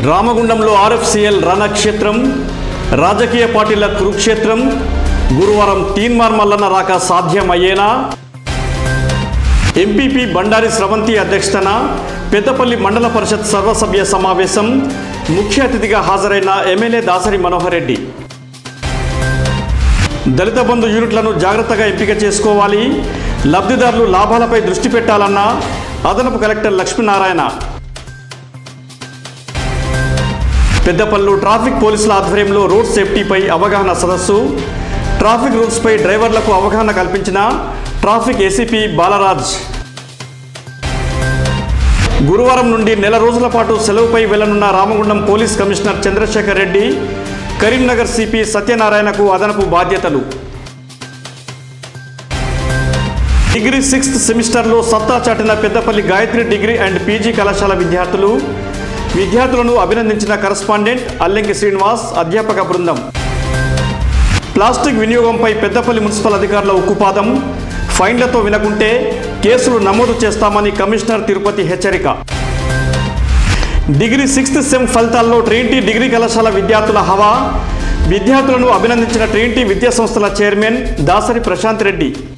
రామగుండంలో RFCL రణక్షేత్రం రాజకీయ పార్టీల కురుక్షేత్రం గురువారం తీన్మార్ మల్లన్న రాక సాధ్యమయ్యేనా ఎంపీపీ బండారి స్రవంతి అధ్యక్షతన పెద్దపల్లి మండల పరిషత్ సర్వసభ్య సమావేశం ముఖ్య అతిథిగా హాజరైన ఎమ్మెల్యే దాసరి మనోహర్ రెడ్డి దళిత బంధు యూనిట్లను జాగ్రత్తగా ఎంపిక చేసుకోవాలి లబ్ధిదారులు లాభాలపై దృష్టి పెట్టాలన్న అదనపు కలెక్టర్ లక్ష్మీనారాయణ పెద్దపల్లు ట్రాఫిక్ పోలీసుల ఆధ్వర్యంలో రోడ్ సేఫ్టీపై అవగాహన సదస్సు ట్రాఫిక్ రూల్స్పై డ్రైవర్లకు అవగాహన కల్పించిన ట్రాఫిక్ ఏసీపీ బాలరాజ్ గురువారం నుండి నెల రోజుల పాటు సెలవుపై వెళ్లనున్న Ramagundam police commissioner Chandrashekar Reddy Karimnagar CP సత్యనారాయణకు అదనపు బాధ్యతలు డిగ్రీ సిక్స్త్ సెమిస్టర్లో సత్తా చాటిన Peddapalli Gayatri degree and PG కళాశాల విద్యార్థులు విద్యార్థులను అభినందించిన కరస్పాండెంట్ అల్లెంకి శ్రీనివాస్ అధ్యాపక బృందం ప్లాస్టిక్ వినియోగంపై పెద్దపల్లి మున్సిపల్ అధికారుల ఉక్కుపాదం ఫైన్లతో వినకుంటే కేసులు నమోదు చేస్తామని కమిషనర్ తిరుపతి హెచ్చరిక డిగ్రీ సిక్స్త్ సెమ్ ఫలితాల్లో ట్రీంటీ డిగ్రీ కళాశాల విద్యార్థుల హవా విద్యార్థులను అభినందించిన ట్రీంటీ విద్యా సంస్థల చైర్మన్ దాసరి ప్రశాంత్ రెడ్డి